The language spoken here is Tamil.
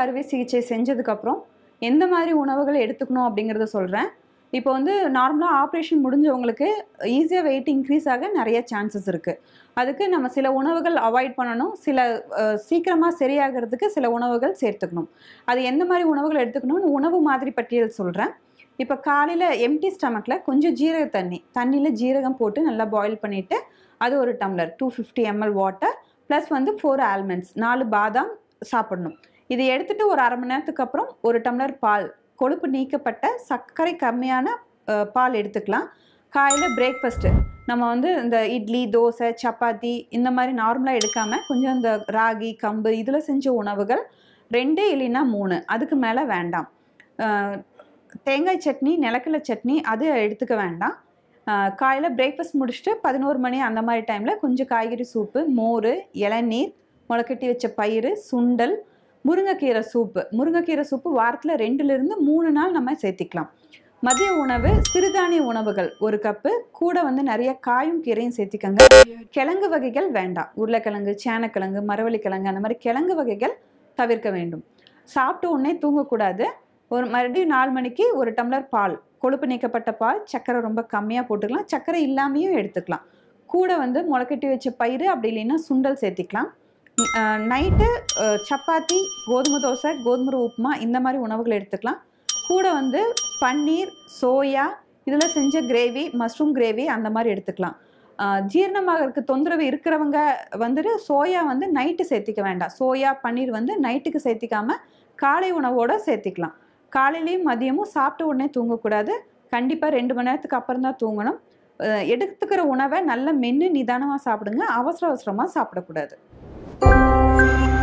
அறுவை சிகிச்சை செஞ்சதுக்கப்புறம் எந்த மாதிரி உணவுகள் எடுத்துக்கணும் அப்படிங்கிறத சொல்கிறேன் இப்போ வந்து நார்மலாக ஆப்ரேஷன் முடிஞ்சவங்களுக்கு ஈஸியாக வெயிட் இன்க்ரீஸ் ஆக நிறைய சான்சஸ் இருக்குது அதுக்கு நம்ம சில உணவுகள் அவாய்ட் பண்ணணும் சில சீக்கிரமாக சரியாகிறதுக்கு சில உணவுகள் சேர்த்துக்கணும் அது எந்த மாதிரி உணவுகள் எடுத்துக்கணும்னு உணவு மாதிரி பட்டியல் சொல்கிறேன் இப்போ காலையில் எம்டி ஸ்டமக்கில் கொஞ்சம் ஜீரக தண்ணி தண்ணியில் ஜீரகம் போட்டு நல்லா பாயில் பண்ணிவிட்டு அது ஒரு tumbler two fifty ML water plus வந்து ஃபோர் ஆல்மண்ட்ஸ் நாலு பாதாம் சாப்பிடணும் இது எடுத்துட்டு ஒரு அரை மணி நேரத்துக்கு அப்புறம் ஒரு டம்ளர் பால் கொழுப்பு நீக்கப்பட்ட சர்க்கரை கம்மியான அஹ், பால் எடுத்துக்கலாம் காலையில் பிரேக்ஃபாஸ்ட்டு நம்ம வந்து இந்த இட்லி தோசை சப்பாத்தி இந்த மாதிரி நார்மலாக எடுக்காமல் கொஞ்சம் இந்த ராகி கம்பு இதில் செஞ்ச உணவுகள் ரெண்டு இல்லைன்னா மூணு அதுக்கு மேலே வேண்டாம் அஹ், தேங்காய் சட்னி நிலக்கடலை சட்னி அது எடுத்துக்க வேண்டாம் காலையில் பிரேக்ஃபாஸ்ட் முடிச்சுட்டு பதினோரு மணி அந்த மாதிரி டைமில் கொஞ்சம் காய்கறி சூப்பு மோர் இளநீர் முளைக்கட்டி வச்ச பயிறு சுண்டல் முருங்கைக்கீரை சூப்பு முருங்கைக்கீரை சூப்பு வாரத்தில் ரெண்டுலேருந்து மூணு நாள் நம்ம சேர்த்திக்கலாம் மதிய உணவு சிறுதானிய உணவுகள் ஒரு கப்பு கூட வந்து நிறைய காயும் கீரையும் சேர்த்திக்கங்க கிழங்கு வகைகள் வேண்டாம் உருளைக்கிழங்கு சேனக்கிழங்கு மரவள்ளிக்கிழங்கு அந்த மாதிரி கிழங்கு வகைகள் தவிர்க்க வேண்டும் சாப்பிட்ட உடனே தூங்கக்கூடாது ஒரு மறுபடியும் நாலு மணிக்கு ஒரு டம்ளர் பால் கொழுப்பு நீக்கப்பட்ட பால் சர்க்கரை ரொம்ப கம்மியாக போட்டுக்கலாம் சர்க்கரை இல்லாமையும் எடுத்துக்கலாம் கூட வந்து முளைக்கட்டி வச்ச பயிறு அப்படி இல்லைன்னா சுண்டல் சேர்த்திக்கலாம் நைட்டு சப்பாத்தி கோதுமை தோசை கோதுமை உப்புமா இந்த மாதிரி உணவுகள் எடுத்துக்கலாம் கூட வந்து பன்னீர் சோயா இதில் செஞ்ச கிரேவி மஷ்ரூம் கிரேவி அந்த மாதிரி எடுத்துக்கலாம் அஹ் ஜீரணமாகறதுக்கு தொந்தரவு இருக்கிறவங்க வந்துட்டு சோயா வந்து நைட்டு சேர்த்திக்க வேண்டாம் சோயா பன்னீர் வந்து நைட்டுக்கு சேர்த்திக்காம காலை உணவோட சேர்த்திக்கலாம் காலையிலையும் மதியமும் சாப்பிட்ட உடனே தூங்கக்கூடாது கண்டிப்பாக ரெண்டு மணி நேரத்துக்கு அப்புறம் தான் தூங்கணும் அஹ் எடுத்துக்கிற உணவை நல்லா மென்று நிதானமாக சாப்பிடுங்க அவசர அவசரமாக சாப்பிடக்கூடாது